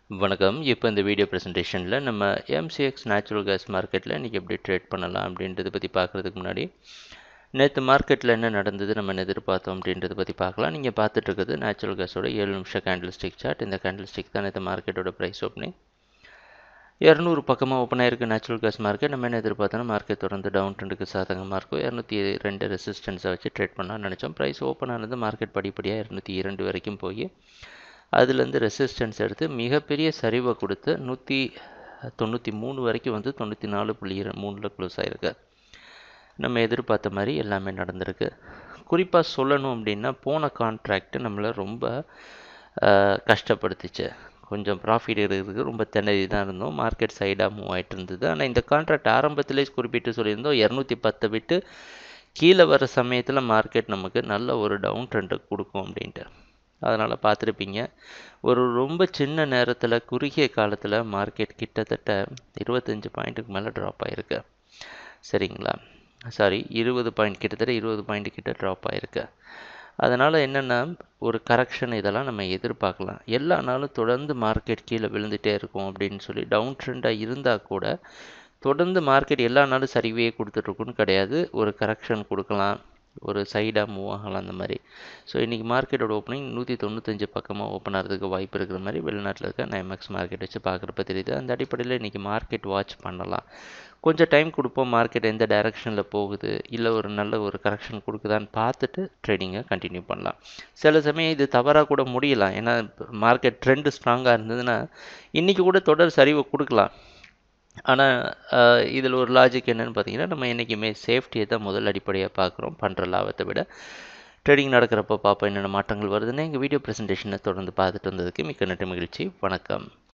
வணக்கம் இப்போ இந்த வீடியோ ப்ரெசன்டேஷனில் நம்ம எம்சிஎக்ஸ் நேச்சுரல் கேஸ் மார்க்கெட்டில் இன்றைக்கி எப்படி ட்ரேட் பண்ணலாம் அப்படின்றத பற்றி பார்க்குறதுக்கு முன்னாடி நேற்று மார்க்கெட்டில் என்ன நடந்தது நம்ம என்ன எதிர்பார்த்தோம் அப்படின்றத பற்றி பார்க்கலாம் நீங்கள் பார்த்துட்டு இருக்கிறது நேச்சுரல் கேஸோட ஏழு நிமிஷம் கேண்டில் ஸ்டிக் சார்ட் இந்த கேண்டில் ஸ்டிக் தான் நேற்று மார்க்கெட்டோட ப்ரைஸ் ஓப்பனிங் இரநூறு பக்கமாக ஓப்பன் ஆயிருக்கு நேச்சுரல் கேஸ் மார்க்கெட் நம்ம என்ன எதிர்பார்த்தோம்னா மார்க்கெட் தொடர்ந்து டவுன் ட்ரெண்டுக்கு சாதகமாக இருக்கும் இரநூத்தி ரெண்டு ரெசிஸ்டன்ஸை வச்சு ட்ரேட் பண்ணலாம்னு நினச்சோம் ப்ரைஸ் ஓப்பன் ஆனது மார்க்கெட் படிப்படியாக இரநூத்தி இரண்டு வரைக்கும் போய் அதுலேருந்து ரெசிஸ்டன்ஸ் எடுத்து மிகப்பெரிய சரிவை கொடுத்து நூற்றி தொண்ணூற்றி மூணு வரைக்கும் வந்து தொண்ணூற்றி நாலு புள்ளி இர மூணில் க்ளோஸ் ஆகிருக்கு நம்ம எதிர்பார்த்த மாதிரி எல்லாமே நடந்திருக்கு குறிப்பாக சொல்லணும் அப்படின்னா போன கான்ட்ராக்ட் நம்மளை ரொம்ப கஷ்டப்படுத்துச்சு கொஞ்சம் ப்ராஃபிட் இருக்கிறதுக்கு ரொம்ப திணறி தான் இருந்தோம் மார்க்கெட் சைடாக மூவ் ஆகிட்டு இருந்தது ஆனால் இந்த கான்ட்ராக்ட் ஆரம்பத்திலே குறிப்பிட்டு சொல்லியிருந்தோம் இரநூத்தி பத்தை விட்டு கீழே வர சமயத்தில் மார்க்கெட் நமக்கு நல்ல ஒரு டவுன் ட்ரெண்டை கொடுக்கும் அப்படின்ட்டு அதனால் பார்த்துருப்பீங்க ஒரு ரொம்ப சின்ன நேரத்தில் குறுகிய காலத்தில் மார்க்கெட் கிட்டத்தட்ட இருபத்தஞ்சி பாயிண்ட்டுக்கு மேலே ட்ராப் ஆகிருக்கு சரிங்களா சாரி இருபது பாயிண்ட் கிட்டத்தட்ட இருபது பாயிண்ட் கிட்ட ட்ராப் ஆகிருக்கு அதனால் என்னென்னா ஒரு கரெக்ஷன் இதெல்லாம் நம்ம எதிர்பார்க்கலாம் எல்லா நாளும் தொடர்ந்து மார்க்கெட் கீழே விழுந்துகிட்டே இருக்கும் அப்படின்னு சொல்லி டவுன் ட்ரெண்டாக இருந்தால் கூட தொடர்ந்து மார்க்கெட் எல்லா நாளும் சரிவே கொடுத்துட்ருக்குன்னு கிடையாது ஒரு கரெக்ஷன் கொடுக்கலாம் ஒரு சைடாக மூவ் ஆகலாம் அந்த மாதிரி ஸோ இன்றைக்கி மார்க்கெட்டோட ஓப்பனிங் நூற்றி தொண்ணூத்தஞ்சு பக்கமாக ஓப்பன் ஆகிறதுக்கு வாய்ப்பு இருக்கிற மாதிரி வெளிநாட்டில் இருக்க நைமேக்ஸ் மார்க்கெட் வச்சு பார்க்குறப்ப தெரியுது அந்த அடிப்படையில் இன்றைக்கி மார்க்கெட் வாட்ச் பண்ணலாம் கொஞ்சம் டைம் கொடுப்போம் மார்க்கெட் எந்த டைரெக்ஷனில் போகுது இல்லை ஒரு நல்ல ஒரு கரெக்ஷன் கொடுக்குதான்னு பார்த்துட்டு ட்ரேடிங்கை கண்டினியூ பண்ணலாம் சில சமயம் இது தவறாக கூட முடியலாம் ஏன்னா மார்க்கெட் ட்ரெண்டு ஸ்ட்ராங்காக இருந்ததுன்னா இன்றைக்கி கூட தொடர் சரிவை கொடுக்கலாம் ஆனால் இதில் ஒரு லாஜிக் என்னென்னு பார்த்தீங்கன்னா நம்ம என்றைக்குமே சேஃப்டியை தான் முதல் அடிப்படையாக பார்க்குறோம் பண்ணுற லாபத்தை விட ட்ரேடிங் நடக்கிறப்போ பார்ப்போம் என்னென்ன மாற்றங்கள் வருதுன்னு எங்கள் வீடியோ ப்ரெசன்டேஷனை தொடர்ந்து பார்த்துட்டு வந்ததுக்கு மிக்க நன்றி மகிழ்ச்சி வணக்கம்